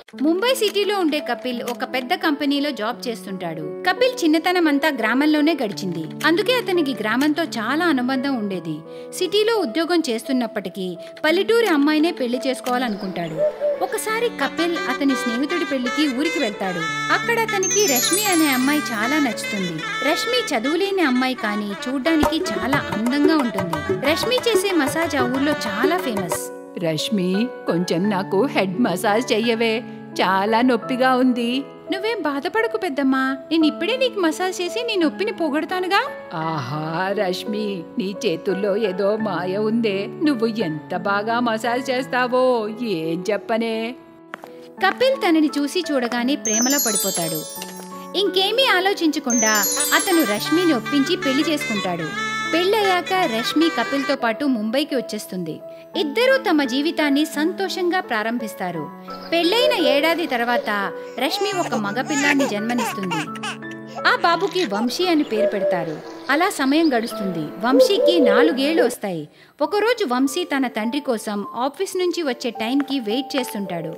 ముంబై సిటీలో ఉండే కపిల్ ఒక పెద్ద కంపెనీలో జాబ్ చేస్తుంటాడు కపిల్ చిన్నతనం అంతా గ్రామంలోనే గడిచింది అందుకే అతనికి గ్రామంతో చాలా అనుబంధం ఉండేది సిటీలో ఉద్యోగం చేస్తున్నప్పటికీ పల్లెటూరి అమ్మాయినే పెళ్లి చేసుకోవాలనుకుంటాడు ఒకసారి కపిల్ అతని స్నేహితుడి పెళ్లికి ఊరికి వెళ్తాడు అక్కడ అతనికి రష్మి అనే అమ్మాయి చాలా నచ్చుతుంది రష్మి చదువులేని అమ్మాయి కానీ చూడ్డానికి చాలా అందంగా ఉంటుంది రష్మి చేసే మసాజ్ ఆ ఊర్లో చాలా ఫేమస్ రష్మి కొంచెం నాకు హెడ్ మసాజ్ చెయ్యవే చాలా నొప్పిగా ఉంది నువ్వేం బాధపడకు పెద్దమ్మా నేను ఇప్పుడే నీకు మసాజ్ చేసి నీ నొప్పిని పోగొడతానుగా ఆహా రష్మి నీ చేతుల్లో ఏదో మాయ ఉందే నువ్వు ఎంత బాగా మసాజ్ చేస్తావో ఏం చెప్పనే కపిల్ తనని చూసి చూడగానే ప్రేమలో పడిపోతాడు ఇంకేమీ ఆలోచించకుండా అతను రష్మిని ఒప్పించి పెళ్లి చేసుకుంటాడు పెళ్ళయ్యాక రష్మి కపిల్తో పాటు ముంబైకి వచ్చేస్తుంది ఇద్దరూ తమ జీవితాన్ని సంతోషంగా ప్రారంభిస్తారు పెళ్ళైన ఏడాది తర్వాత రష్మి ఒక మగపిల్లాన్ని జన్మనిస్తుంది ఆ బాబుకి వంశీ అని పేరు పెడతారు అలా సమయం గడుస్తుంది వంశీకి నాలుగేళ్లు వస్తాయి ఒకరోజు వంశీ తన తండ్రి కోసం ఆఫీస్ నుంచి వచ్చే టైంకి వెయిట్ చేస్తుంటాడు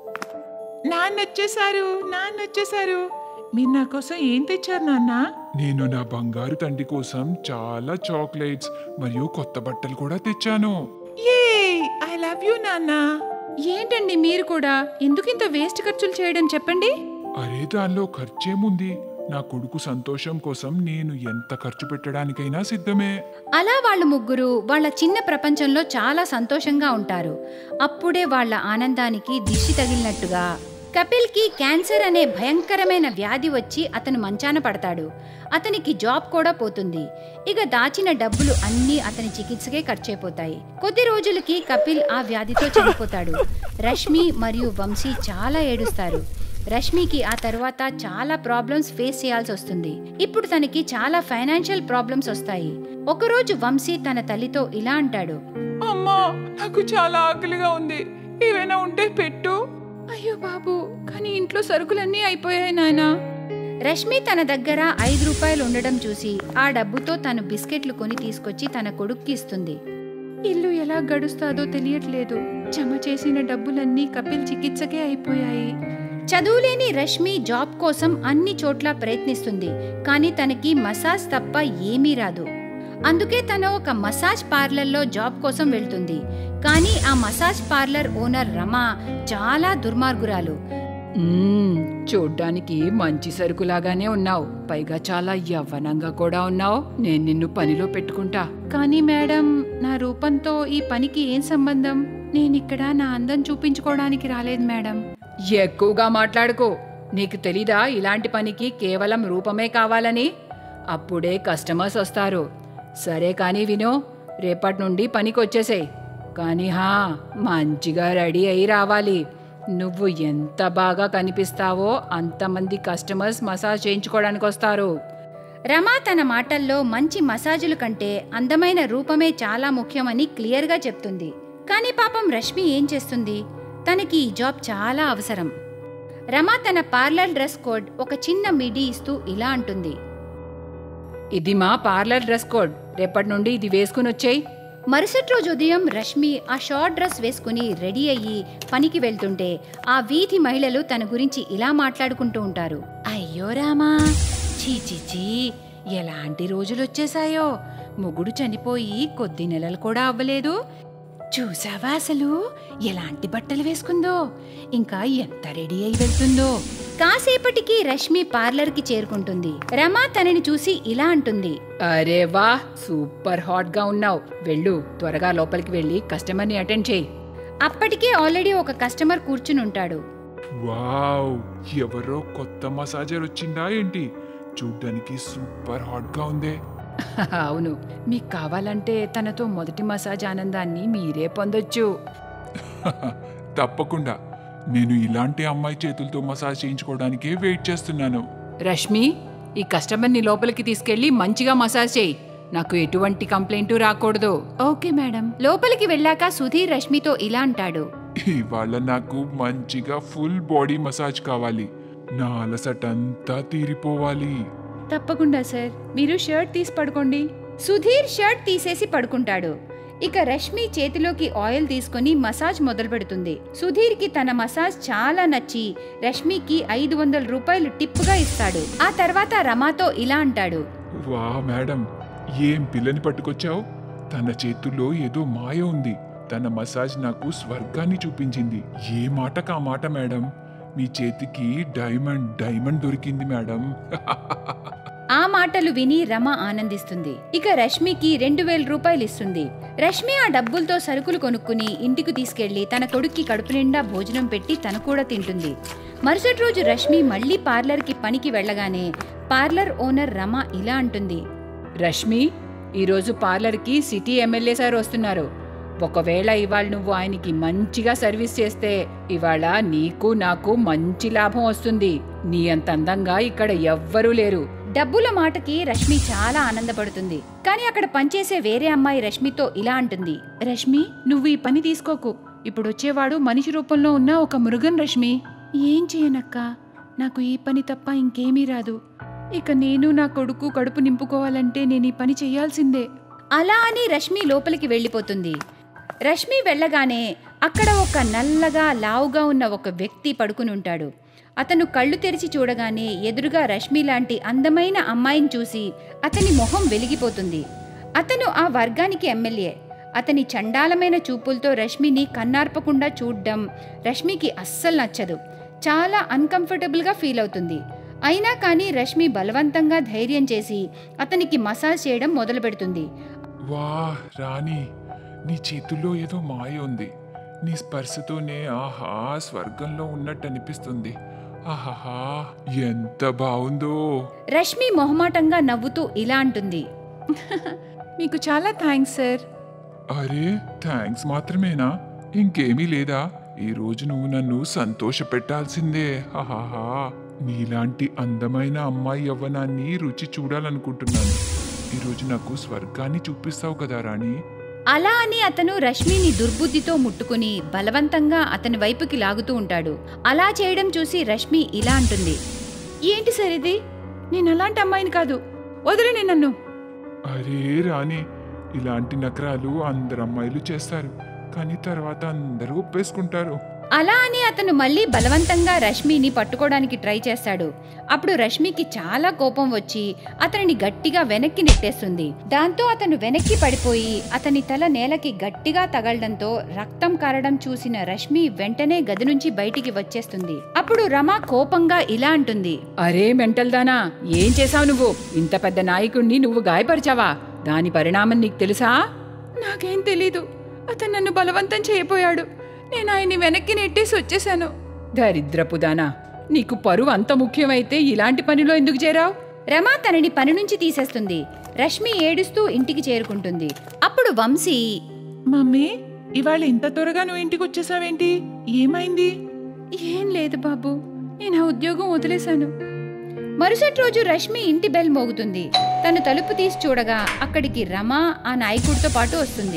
నాన్న వచ్చేసారు నాన్న వచ్చేసారు మీరు నా కోసం ఏం తెచ్చారు నాన్న నేను నా బంగారు తండ్రి కోసం చాలా చాక్లెట్స్ మరియు కొత్త బట్టలు కూడా తెచ్చాను ఏ ఐ లవ్ యూ నాన్న ఏంటండి మీరు కూడా ఎందుకు ఇంత వేస్ట్ ఖర్చులు చేయడం చెప్పండి అరే దానిలో ఖర్చేముంది నా కొడుకు సంతోషం కోసం నేను ఎంత ఖర్చు పెట్టడానికైనా సిద్ధమే అలా వాళ్ళు ముగ్గురు వాళ్ళ చిన్న ప్రపంచంలో చాలా సంతోషంగా ఉంటారు అప్పుడే వాళ్ళ ఆనందానికి దిష్టి తగిలినట్టుగా కపిల్కి క్యాన్సర్ అనే భయంకరమైన వ్యాధి వచ్చి అతను మంచాన పడతాడు అతనికి జాబ్ కూడా పోతుంది ఇక దాచిన డబ్బులు అన్నీ అతని చికిత్సకే ఖర్చయిపోతాయి కొద్ది రోజులకి కపిల్ ఆ వ్యాధితో చనిపోతాడు రష్మి మరియు వంశీ చాలా ఏడుస్తారు రష్మికి ఆ తర్వాత చాలా ప్రాబ్లమ్స్ ఫేస్ చేయాల్సి వస్తుంది ఇప్పుడు తనకి చాలా ఫైనాన్షియల్ ప్రాబ్లమ్స్ వస్తాయి ఒకరోజు వంశీ తన తల్లితో ఇలా అంటాడు అమ్మా నాకు చాలా ఆకలిగా ఉంది ఏమైనా ఉంటే పెట్టు అయ్యో బాబు కానీ ఇంట్లో సరుకులన్నీ అయిపోయాయి నాయనా రష్మి తన దగ్గర ఐదు రూపాయలు ఉండడం చూసి ఆ డబ్బుతో తను బిస్కెట్లు కొని తీసుకొచ్చి తన కొడుక్కి ఇస్తుంది ఇల్లు ఎలా గడుస్తాదో తెలియట్లేదు జమ చేసిన డబ్బులన్నీ కపిల్ చికిత్సకే అయిపోయాయి చదువులేని రష్మి జాబ్ కోసం అన్ని చోట్ల ప్రయత్నిస్తుంది కానీ తనకి మసాజ్ తప్ప ఏమీ రాదు అందుకే తను ఒక మసాజ్ పార్లర్లో జాబ్ కోసం వెళ్తుంది కానీ ఆ మసాజ్ పార్లర్ ఓనర్ రమ చాలా దుర్మార్గురాలు మ్మ్, చూడ్డానికి మంచి సరుకులాగానే ఉన్నావు పైగా చాలా యవ్వనంగా కూడా ఉన్నావు నేను నిన్ను పనిలో పెట్టుకుంటా కానీ మేడం నా రూపంతో ఈ పనికి ఏం సంబంధం నేనిక్కడ నా అందం చూపించుకోవడానికి రాలేదు మేడం ఎక్కువగా మాట్లాడుకో నీకు తెలీదా ఇలాంటి పనికి కేవలం రూపమే కావాలని అప్పుడే కస్టమర్స్ వస్తారు సరే కానీ విను రేపటి నుండి పనికి వచ్చేసేయ్ కానీ హా మంచిగా రెడీ అయి రావాలి నువ్వు ఎంత బాగా కనిపిస్తావో అంతమంది కస్టమర్స్ మసాజ్ చేయించుకోవడానికి వస్తారు రమ తన మాటల్లో మంచి మసాజుల కంటే అందమైన రూపమే చాలా ముఖ్యమని క్లియర్గా చెప్తుంది కానీ పాపం రష్మి ఏం చేస్తుంది తనకి ఈ జాబ్ చాలా అవసరం రమ తన పార్లర్ డ్రెస్ కోడ్ ఒక చిన్న మిడి ఇస్తూ ఇలా అంటుంది ఇది మా పార్లర్ డ్రెస్ కోడ్ రేపటి నుండి ఇది వేసుకుని వచ్చేయ్ మరుసటి రోజు ఉదయం రష్మి ఆ షార్ట్ డ్రెస్ వేసుకుని రెడీ అయ్యి పనికి వెళ్తుంటే ఆ వీధి మహిళలు తన గురించి ఇలా మాట్లాడుకుంటూ ఉంటారు అయ్యో రామా చీ చీ చీ ఎలాంటి రోజులు వచ్చేసాయో మొగుడు చనిపోయి కొద్ది నెలలు కూడా అవ్వలేదు చూసావా అసలు ఎలాంటి బట్టలు వేసుకుందో ఇంకా ఎంత రెడీ అయి వెళ్తుందో కాసేపటికి రష్మి పార్లర్కి చేరుకుంటుంది రమ తనని చూసి ఇలా అంటుంది అరే వా సూపర్ హాట్ గా ఉన్నావు వెళ్ళు త్వరగా లోపలికి వెళ్ళి కస్టమర్ని అటెండ్ చేయి అప్పటికే ఆల్రెడీ ఒక కస్టమర్ కూర్చుని ఉంటాడు వావ్ ఎవరో కొత్త మసాజర్ వచ్చిందా ఏంటి చూడ్డానికి సూపర్ హాట్ గా ఉందే అవును మీకు కావాలంటే తనతో మొదటి మసాజ్ ఆనందాన్ని మీరే పొందొచ్చు తప్పకుండా నేను ఇలాంటి అమ్మాయి చేతులతో మసాజ్ చేయించుకోవడానికే వెయిట్ చేస్తున్నాను రష్మి ఈ కస్టమర్ని లోపలికి తీసుకెళ్లి మంచిగా మసాజ్ చేయి నాకు ఎటువంటి కంప్లైంట్ రాకూడదు ఓకే మేడం లోపలికి వెళ్ళాక సుధీర్ రష్మితో ఇలా అంటాడు ఇవాళ నాకు మంచిగా ఫుల్ బాడీ మసాజ్ కావాలి నా అలసట అంతా తీరిపోవాలి తప్పకుండా సార్ మీరు షర్ట్ తీసి పడుకోండి సుధీర్ షర్ట్ తీసేసి పడుకుంటాడు ఇక రష్మి చేతిలోకి ఆయిల్ తీసుకొని మసాజ్ మొదలు పెడుతుంది సుధీర్కి తన మసాజ్ చాలా నచ్చి రష్మికి ఐదు వందల రూపాయలు టిప్పుగా ఇస్తాడు ఆ తర్వాత రమాతో ఇలా అంటాడు వా మేడం ఏం పిల్లని పట్టుకొచ్చావు తన చేతుల్లో ఏదో మాయ ఉంది తన మసాజ్ నాకు స్వర్గాన్ని చూపించింది ఏ మాట కా మాట మేడం మీ చేతికి డైమండ్ డైమండ్ దొరికింది మేడం ఆ మాటలు విని రమ ఆనందిస్తుంది ఇక రష్మికి రెండు వేల రూపాయలు ఇస్తుంది రష్మి ఆ డబ్బులతో సరుకులు కొనుక్కుని ఇంటికి తీసుకెళ్లి తన కొడుక్కి కడుపు నిండా భోజనం పెట్టి తను కూడా తింటుంది మరుసటి రోజు రష్మి మళ్ళీ పార్లర్కి పనికి వెళ్ళగానే పార్లర్ ఓనర్ రమ ఇలా అంటుంది రష్మి ఈరోజు పార్లర్కి సిటీ ఎమ్మెల్యే సార్ వస్తున్నారు ఒకవేళ ఇవాళ నువ్వు ఆయనకి మంచిగా సర్వీస్ చేస్తే ఇవాళ నీకు నాకు మంచి లాభం వస్తుంది నీ అంత అందంగా ఇక్కడ ఎవ్వరూ లేరు డబ్బుల మాటకి రష్మి చాలా ఆనందపడుతుంది కానీ అక్కడ పనిచేసే వేరే అమ్మాయి రష్మితో ఇలా అంటుంది రష్మి నువ్వు ఈ పని తీసుకోకు ఇప్పుడు వచ్చేవాడు మనిషి రూపంలో ఉన్న ఒక మృగన్ రష్మి ఏం చేయనక్క నాకు ఈ పని తప్ప ఇంకేమీ రాదు ఇక నేను నా కొడుకు కడుపు నింపుకోవాలంటే నేను ఈ పని చెయ్యాల్సిందే అలా అని రష్మి లోపలికి వెళ్ళిపోతుంది రష్మి వెళ్ళగానే అక్కడ ఒక నల్లగా లావుగా ఉన్న ఒక వ్యక్తి పడుకుని ఉంటాడు అతను కళ్ళు తెరిచి చూడగానే ఎదురుగా రష్మి లాంటి అందమైన అమ్మాయిని చూసి అతని మొహం వెలిగిపోతుంది అతను ఆ వర్గానికి ఎమ్మెల్యే అతని చండాలమైన చూపులతో రష్మిని కన్నార్పకుండా చూడ్డం రష్మికి అస్సలు నచ్చదు చాలా అన్కంఫర్టబుల్గా ఫీల్ అవుతుంది అయినా కానీ రష్మి బలవంతంగా ధైర్యం చేసి అతనికి మసాజ్ చేయడం మొదలు పెడుతుంది వా రాణి నీ చేతుల్లో ఏదో మాయ ఉంది నీ స్పర్శతోనే ఆహా స్వర్గంలో ఉన్నట్టు అనిపిస్తుంది ఆహాహా ఎంత బాగుందో రష్మి మొహమాటంగా నవ్వుతూ ఇలా అంటుంది మీకు చాలా థ్యాంక్స్ సార్ అరే థ్యాంక్స్ మాత్రమేనా ఇంకేమీ లేదా ఈ రోజు నువ్వు నన్ను సంతోష పెట్టాల్సిందే ఆహాహా నీలాంటి అందమైన అమ్మాయి యవ్వనాన్ని రుచి చూడాలనుకుంటున్నాను ఈరోజు నాకు స్వర్గాన్ని చూపిస్తావు కదా రాణి అలా అని అతను రష్మిని దుర్బుద్ధితో ముట్టుకుని బలవంతంగా అతని వైపుకి లాగుతూ ఉంటాడు అలా చేయడం చూసి రష్మి ఇలా అంటుంది ఏంటి సార్ ఇది నేను అలాంటి అమ్మాయిని కాదు వదిలేని నన్ను అరే రాణి ఇలాంటి నకరాలు అందరు అమ్మాయిలు చేస్తారు కానీ తర్వాత అందరూ ఒప్పేసుకుంటారు అలా అని అతను మళ్ళీ బలవంతంగా రష్మిని పట్టుకోవడానికి ట్రై చేస్తాడు అప్పుడు రష్మికి చాలా కోపం వచ్చి అతనిని గట్టిగా వెనక్కి నెట్టేస్తుంది దాంతో అతను వెనక్కి పడిపోయి అతని తల నేలకి గట్టిగా తగలడంతో రక్తం కారడం చూసిన రష్మి వెంటనే గది నుంచి బయటికి వచ్చేస్తుంది అప్పుడు రమ కోపంగా ఇలా అంటుంది అరే మెంటల్ దానా ఏం చేశావు నువ్వు ఇంత పెద్ద నాయకుణ్ణి నువ్వు గాయపరిచావా దాని పరిణామం నీకు తెలుసా నాకేం తెలీదు అతను నన్ను బలవంతం చేయబోయాడు నేను ఆయన్ని వెనక్కి నెట్టేసి వచ్చేసాను దరిద్రపు దానా నీకు పరువు అంత ముఖ్యమైతే ఇలాంటి పనిలో ఎందుకు చేరావు రమ తనని పని నుంచి తీసేస్తుంది రష్మి ఏడుస్తూ ఇంటికి చేరుకుంటుంది అప్పుడు వంశీ మమ్మీ ఇవాళ ఇంత త్వరగా నువ్వు ఇంటికి వచ్చేసావేంటి ఏమైంది ఏం లేదు బాబు నేను ఆ ఉద్యోగం వదిలేశాను మరుసటి రోజు రష్మి ఇంటి బెల్ మోగుతుంది తను తలుపు తీసి చూడగా అక్కడికి రమ ఆ నాయకుడితో పాటు వస్తుంది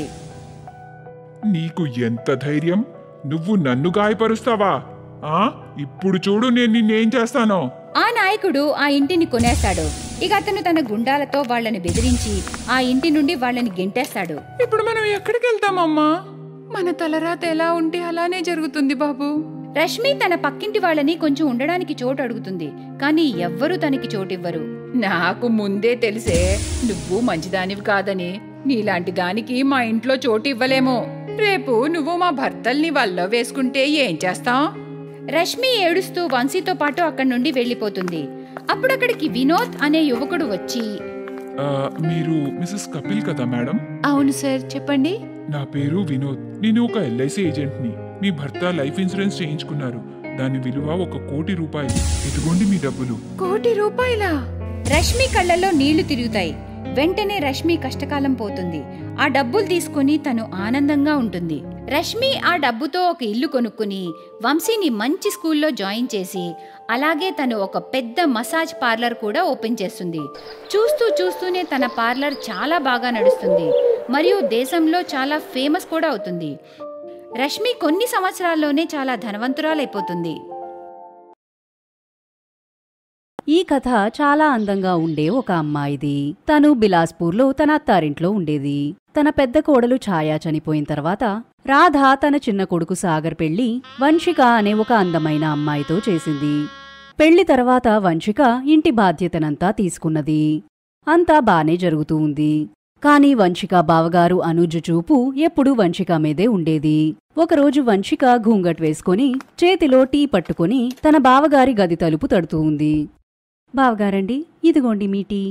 నీకు ఎంత ధైర్యం నువ్వు నన్ను గాయపరుస్తావా ఆ ఇప్పుడు చూడు నేను నిన్నేం చేస్తానో ఆ నాయకుడు ఆ ఇంటిని కొనేస్తాడు ఇక అతను తన గుండాలతో వాళ్ళని బెదిరించి ఆ ఇంటి నుండి వాళ్ళని గెంటేస్తాడు ఇప్పుడు మనం ఎక్కడికి వెళ్తామమ్మా మన తలరాత ఎలా ఉంటే అలానే జరుగుతుంది బాబు రష్మి తన పక్కింటి వాళ్ళని కొంచెం ఉండడానికి చోటు అడుగుతుంది కానీ ఎవ్వరూ తనకి చోటివ్వరు నాకు ముందే తెలిసే నువ్వు మంచిదానివి కాదని నీలాంటి దానికి మా ఇంట్లో చోటు ఇవ్వలేము రేపు నువ్వు మా భర్తల్ని వల్ల వేసుకుంటే ఏం చేస్తాం రష్మి ఏడుస్తూ వంశీతో పాటు అక్కడి నుండి వెళ్ళిపోతుంది అప్పుడక్కడికి వినోద్ అనే యువకుడు వచ్చి ఆ, మీరు మిసెస్ కపిల్ కదా మేడం అవును సార్ చెప్పండి నా పేరు వినోద్ నేను ఒక ఎల్ఐసి ఏజెంట్ని మీ భర్త లైఫ్ ఇన్సూరెన్స్ చేయించుకున్నారు దాని విలువ ఒక కోటి రూపాయలు ఇదిగోండి మీ డబ్బులు కోటి రూపాయలా రష్మి కళ్ళల్లో నీళ్లు తిరుగుతాయి వెంటనే రష్మి కష్టకాలం పోతుంది ఆ డబ్బులు తీసుకుని తను ఆనందంగా ఉంటుంది రష్మి ఆ డబ్బుతో ఒక ఇల్లు కొనుక్కుని వంశీని మంచి స్కూల్లో జాయిన్ చేసి అలాగే తను ఒక పెద్ద మసాజ్ పార్లర్ కూడా ఓపెన్ చేస్తుంది చూస్తూ చూస్తూనే తన పార్లర్ చాలా బాగా నడుస్తుంది మరియు దేశంలో చాలా ఫేమస్ కూడా అవుతుంది రష్మి కొన్ని సంవత్సరాల్లోనే చాలా ధనవంతురాలైపోతుంది ఈ కథ చాలా అందంగా ఉండే ఒక అమ్మాయిది తను బిలాస్పూర్లో తన అత్తారింట్లో ఉండేది తన పెద్ద కోడలు ఛాయా చనిపోయిన తర్వాత రాధ తన చిన్న కొడుకు సాగర్ పెళ్లి వంశిక అనే ఒక అందమైన అమ్మాయితో చేసింది పెళ్లి తర్వాత వంశిక ఇంటి బాధ్యతనంతా తీసుకున్నది అంతా బానే జరుగుతూ ఉంది కాని వంశిక బావగారు అనుజు చూపు ఎప్పుడూ వంశిక మీదే ఉండేది ఒకరోజు వంశిక ఘూంగట్ వేసుకొని చేతిలో టీ పట్టుకొని తన బావగారి గది తలుపు తడుతూ ఉంది బావగారండి ఇదిగోండి మీ టీ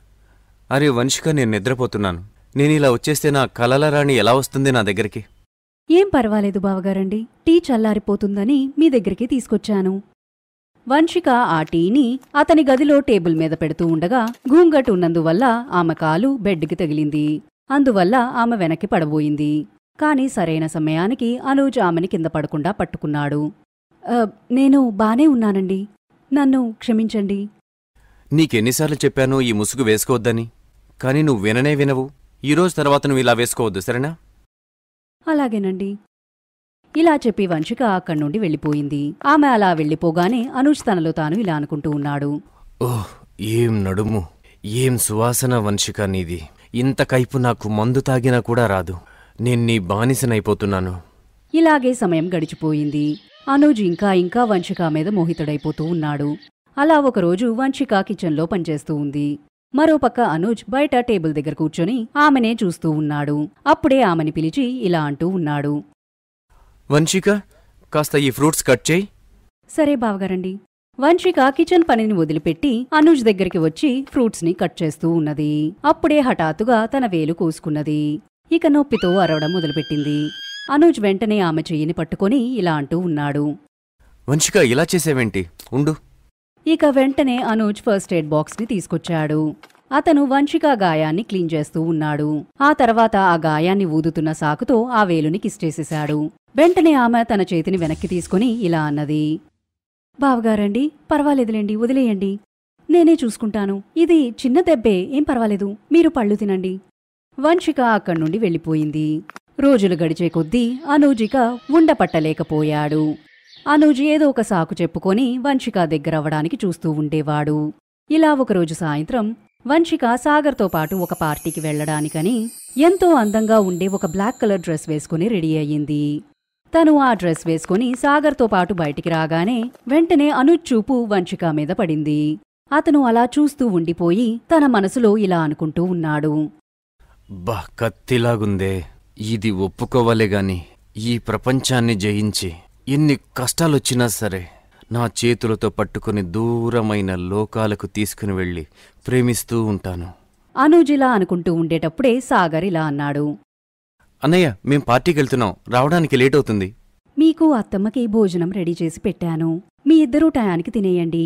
అరే వంశిక నేను నిద్రపోతున్నాను నేను ఇలా వచ్చేస్తే నా కలల రాణి ఎలా వస్తుంది నా దగ్గరికి ఏం పర్వాలేదు బావగారండి టీ చల్లారిపోతుందని మీ దగ్గరికి తీసుకొచ్చాను వంశిక ఆ టీని అతని గదిలో టేబుల్ మీద పెడుతూ ఉండగా గూంగట్ ఉన్నందువల్ల ఆమె కాలు బెడ్కి తగిలింది అందువల్ల ఆమె వెనక్కి పడబోయింది కాని సరైన సమయానికి అనూజ్ ఆమెని కింద పడకుండా పట్టుకున్నాడు "ఆ, నేను బానే ఉన్నానండి నన్ను క్షమించండి నీకెన్నిసార్లు చెప్పాను ఈ ముసుగు వేసుకోవద్దని కానీ నువ్వు విననే వినవు ఈ రోజు తర్వాత నువ్వు ఇలా వేసుకోవద్దు సరేనా అలాగేనండి ఇలా చెప్పి వంశిక అక్కడి నుండి వెళ్ళిపోయింది ఆమె అలా వెళ్ళిపోగానే అనూజ్ తనలో తాను ఇలా అనుకుంటూ ఉన్నాడు ఓహ్ ఏం నడుము ఏం సువాసన వంశిక నీది ఇంత కైపు నాకు మందు తాగినా కూడా రాదు నేను నీ బానిసనైపోతున్నాను ఇలాగే సమయం గడిచిపోయింది అనూజ్ ఇంకా ఇంకా వంశిక మీద మోహితుడైపోతూ ఉన్నాడు అలా ఒకరోజు వంశిక కిచెన్లో పనిచేస్తూ ఉంది మరోపక్క అనూజ్ బయట టేబుల్ దగ్గర కూర్చొని ఆమెనే చూస్తూ ఉన్నాడు అప్పుడే ఆమెని పిలిచి ఇలా అంటూ ఉన్నాడు వంశిక కాస్త ఈ ఫ్రూట్స్ కట్ చేయి సరే బావగారండి వంశిక కిచెన్ పనిని వదిలిపెట్టి అనూజ్ దగ్గరికి వచ్చి ఫ్రూట్స్ ని కట్ చేస్తూ ఉన్నది అప్పుడే హఠాత్తుగా తన వేలు కోసుకున్నది ఇక నొప్పితో అరవడం మొదలుపెట్టింది అనూజ్ వెంటనే ఆమె చెయ్యిని పట్టుకొని ఇలా అంటూ ఉన్నాడు వంశిక ఇలా చేసేవేంటి ఉండు ఇక వెంటనే అనూజ్ ఫస్ట్ ఎయిడ్ బాక్స్ ని తీసుకొచ్చాడు అతను వంశిక గాయాన్ని క్లీన్ చేస్తూ ఉన్నాడు ఆ తర్వాత ఆ గాయాన్ని ఊదుతున్న సాకుతో ఆ వేలుని కిస్టేసేశాడు వెంటనే ఆమె తన చేతిని వెనక్కి తీసుకుని ఇలా అన్నది బావగారండి పర్వాలేదులేండి వదిలేయండి నేనే చూసుకుంటాను ఇది చిన్న దెబ్బే ఏం పర్వాలేదు మీరు పళ్ళు తినండి వంశిక అక్కడి నుండి వెళ్ళిపోయింది రోజులు గడిచే కొద్దీ అనూజిక ఉండపట్టలేకపోయాడు అనూజ్ ఏదో ఒక సాకు చెప్పుకొని వంశిక దగ్గరవ్వడానికి చూస్తూ ఉండేవాడు ఇలా ఒకరోజు సాయంత్రం వంశిక సాగర్తో పాటు ఒక పార్టీకి వెళ్లడానికని ఎంతో అందంగా ఉండే ఒక బ్లాక్ కలర్ డ్రెస్ వేసుకుని రెడీ అయ్యింది తను ఆ డ్రెస్ వేసుకుని సాగర్తో పాటు బయటికి రాగానే వెంటనే అనుజ్ చూపు వంశిక మీద పడింది అతను అలా చూస్తూ ఉండిపోయి తన మనసులో ఇలా అనుకుంటూ ఉన్నాడు బా కత్తిలాగుందే ఇది ఒప్పుకోవాలే గాని ఈ ప్రపంచాన్ని జయించి ఎన్ని కష్టాలొచ్చినా సరే నా చేతులతో పట్టుకుని దూరమైన లోకాలకు తీసుకుని వెళ్ళి ప్రేమిస్తూ ఉంటాను అనూజ్ ఇలా అనుకుంటూ ఉండేటప్పుడే సాగర్ ఇలా అన్నాడు అన్నయ్య మేం పార్టీకి వెళ్తున్నాం రావడానికి లేట్ అవుతుంది మీకు అత్తమ్మకి భోజనం రెడీ చేసి పెట్టాను మీ ఇద్దరూ టయానికి తినేయండి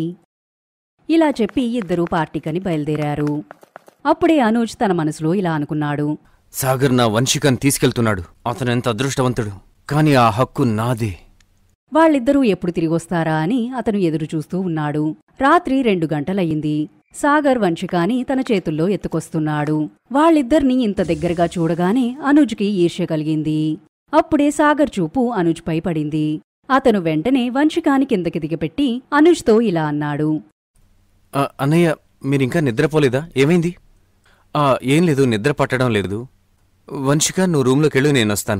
ఇలా చెప్పి ఇద్దరూ పార్టీకని బయలుదేరారు అప్పుడే అనూజ్ తన మనసులో ఇలా అనుకున్నాడు సాగర్ నా వంశికని తీసుకెళ్తున్నాడు అతను ఎంత అదృష్టవంతుడు కాని ఆ హక్కు నాదే వాళ్ళిద్దరూ ఎప్పుడు తిరిగొస్తారా అని అతను ఎదురు చూస్తూ ఉన్నాడు రాత్రి రెండు గంటలయ్యింది సాగర్ వంశికాని తన చేతుల్లో ఎత్తుకొస్తున్నాడు వాళ్ళిద్దర్నీ ఇంత దగ్గరగా చూడగానే అనుజ్కి ఈర్ష్య కలిగింది అప్పుడే సాగర్ చూపు అనుజ్పై పడింది అతను వెంటనే వంశికాని కిందకి దిగపెట్టి అనుజ్తో ఇలా అన్నాడు ఆ, అన్నయ్య మీరింకా నిద్రపోలేదా ఏమైంది ఆ, ఏం లేదు నిద్ర పట్టడం లేదు వంశిక నువ్వు రూమ్లోకి వెళ్ళు నేను వస్తాను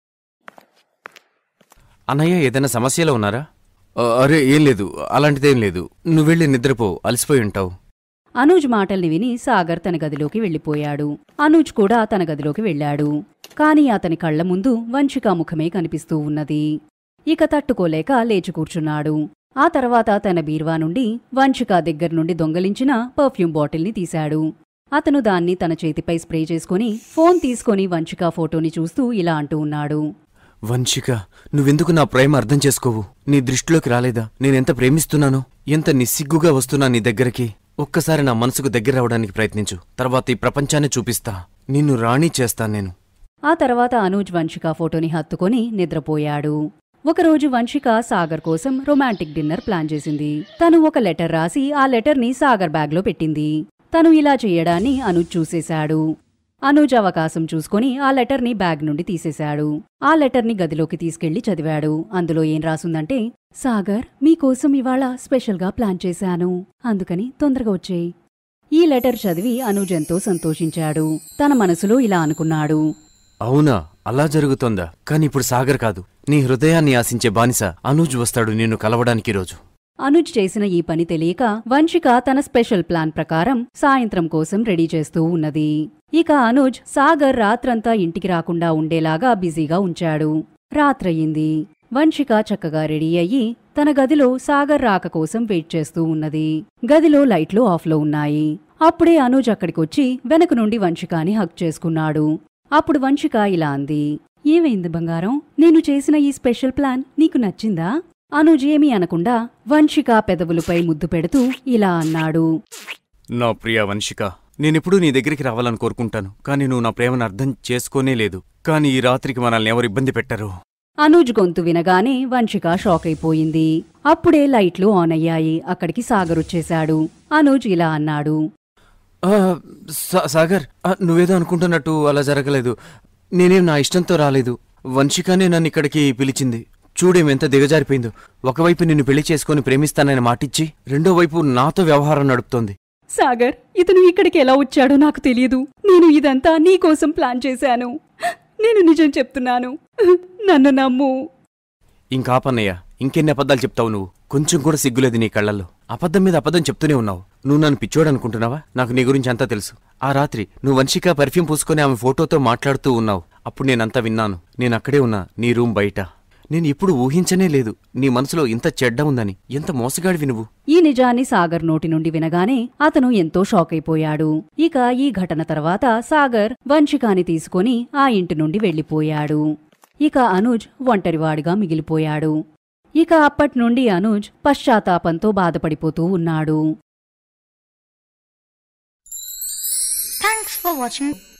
అన్నయ్య ఏదైనా సమస్యలో ఉన్నారా ఆ, అరే ఏం లేదు అలాంటిదేం లేదు నువ్వు వెళ్ళి నిద్రపో అలసిపోయి ఉంటావు అనూజ్ మాటల్ని విని సాగర్ తన గదిలోకి వెళ్ళిపోయాడు అనూజ్ కూడా తన గదిలోకి వెళ్ళాడు కాని అతని కళ్ల ముందు వంశిక ముఖమే కనిపిస్తూ ఉన్నది ఇక తట్టుకోలేక లేచి కూర్చున్నాడు ఆ తర్వాత తన బీర్వా నుండి వంశిక దగ్గర నుండి దొంగలించిన పర్ఫ్యూమ్ బాటిల్ని తీశాడు అతను దాన్ని తన చేతిపై స్ప్రే చేసుకుని ఫోన్ తీసుకొని వంశిక ఫోటోని చూస్తూ ఇలా అంటూ ఉన్నాడు వంశిక నువ్వెందుకు నా ప్రేమ అర్థం చేసుకోవు నీ దృష్టిలోకి రాలేదా నేనెంత ప్రేమిస్తున్నానో ఎంత నిస్సిగ్గుగా వస్తున్నా నీ దగ్గరికి ఒక్కసారి నా మనసుకు దగ్గర రావడానికి ప్రయత్నించు తర్వాత ఈ ప్రపంచాన్ని చూపిస్తా నిన్ను రాణి చేస్తాను నేను ఆ తర్వాత అనూజ్ వంశిక ఫోటోని హత్తుకొని నిద్రపోయాడు ఒకరోజు వంశిక సాగర్ కోసం రొమాంటిక్ డిన్నర్ ప్లాన్ చేసింది తను ఒక లెటర్ రాసి ఆ లెటర్ని సాగర్ బ్యాగ్లో పెట్టింది తను ఇలా చేయడాన్ని అనూజ్ చూసేశాడు అనూజ్ అవకాశం చూసుకొని ఆ లెటర్ని బ్యాగ్ నుండి తీసేశాడు ఆ లెటర్ని గదిలోకి తీసుకెళ్లి చదివాడు అందులో ఏం రాసుందంటే సాగర్ మీకోసం ఇవాళ స్పెషల్గా ప్లాన్ చేశాను అందుకని తొందరగా వచ్చేయ్ ఈ లెటర్ చదివి అనూజ్ ఎంతో సంతోషించాడు తన మనసులో ఇలా అనుకున్నాడు అవునా అలా జరుగుతోందా కానీ ఇప్పుడు సాగర్ కాదు నీ హృదయాన్ని ఆశించే బానిస అనూజ్ వస్తాడు నిన్ను కలవడానికి రోజు అనుజ్ చేసిన ఈ పని తెలియక వంశిక తన స్పెషల్ ప్లాన్ ప్రకారం సాయంత్రం కోసం రెడీ చేస్తూ ఉన్నది ఇక అనుజ్ సాగర్ రాత్రంతా ఇంటికి రాకుండా ఉండేలాగా బిజీగా ఉంచాడు రాత్రయింది వంశిక చక్కగా రెడీ అయ్యి తన గదిలో సాగర్ రాక కోసం వెయిట్ చేస్తూ ఉన్నది గదిలో లైట్లు ఆఫ్లో ఉన్నాయి అప్పుడే అనుజ్ అక్కడికొచ్చి వెనక నుండి వంశికాని హక్ చేసుకున్నాడు అప్పుడు వంశిక ఇలా అంది ఏమైంది బంగారం నేను చేసిన ఈ స్పెషల్ ప్లాన్ నీకు నచ్చిందా అనుజ్ ఏమీ అనకుండా వంశిక పెదవులపై ముద్దు పెడుతూ ఇలా అన్నాడు నా ప్రియ వంశిక నేనెప్పుడూ నీ దగ్గరికి రావాలని కోరుకుంటాను కానీ నువ్వు నా ప్రేమను అర్థం చేసుకోనే లేదు కానీ ఈ రాత్రికి మనల్ని ఎవరు ఇబ్బంది పెట్టరు అనూజ్ గొంతు వినగానే వంశిక షాక్ అయిపోయింది అప్పుడే లైట్లు ఆన్ అయ్యాయి అక్కడికి సాగర్ వచ్చేశాడు అనూజ్ ఇలా అన్నాడు ఆ, సా- సాగర్ ఆ, నువ్వేదో అనుకుంటున్నట్టు అలా జరగలేదు నేనేం నా ఇష్టంతో రాలేదు వంశికానే నన్ను ఇక్కడికి పిలిచింది చూడేం ఎంత దిగజారిపోయిందో ఒకవైపు నిన్ను పెళ్లి చేసుకొని ప్రేమిస్తానని మాటిచ్చి రెండో వైపు నాతో వ్యవహారం నడుపుతోంది సాగర్ ఇతను ఇక్కడికి ఎలా వచ్చాడో నాకు తెలియదు నేను ఇదంతా నీకోసం ప్లాన్ చేశాను నేను నిజం చెప్తున్నాను నన్ను నమ్ము ఇంకాపన్నయ్య ఇంకెన్ని అబద్ధాలు చెప్తావు నువ్వు కొంచెం కూడా సిగ్గులేదు నీ కళ్ళల్లో అబద్ధం మీద అబద్ధం చెప్తూనే ఉన్నావు నువ్వు నన్ను పిచ్చోడు అనుకుంటున్నావా నాకు నీ గురించి అంతా తెలుసు ఆ రాత్రి నువ్వు వంశిక పర్ఫ్యూమ్ పూసుకొని ఆమె ఫోటోతో మాట్లాడుతూ ఉన్నావు అప్పుడు నేనంతా విన్నాను నేను అక్కడే ఉన్నా నీ రూమ్ బయట నేను ఎప్పుడు ఊహించనే లేదు నీ మనసులో ఇంత చెడ్డ ఉందని ఎంత మోసగాడివి నువ్వు ఈ నిజాన్ని సాగర్ నోటి నుండి వినగానే అతను ఎంతో షాక్ అయిపోయాడు ఇక ఈ ఘటన తర్వాత సాగర్ వంశికాని తీసుకొని ఆ ఇంటి నుండి వెళ్లిపోయాడు ఇక అనుజ్ ఒంటరివాడిగా మిగిలిపోయాడు ఇక అప్పట్నుండి అనుజ్ పశ్చాత్తాపంతో బాధపడిపోతూ ఉన్నాడు Thanks for watching.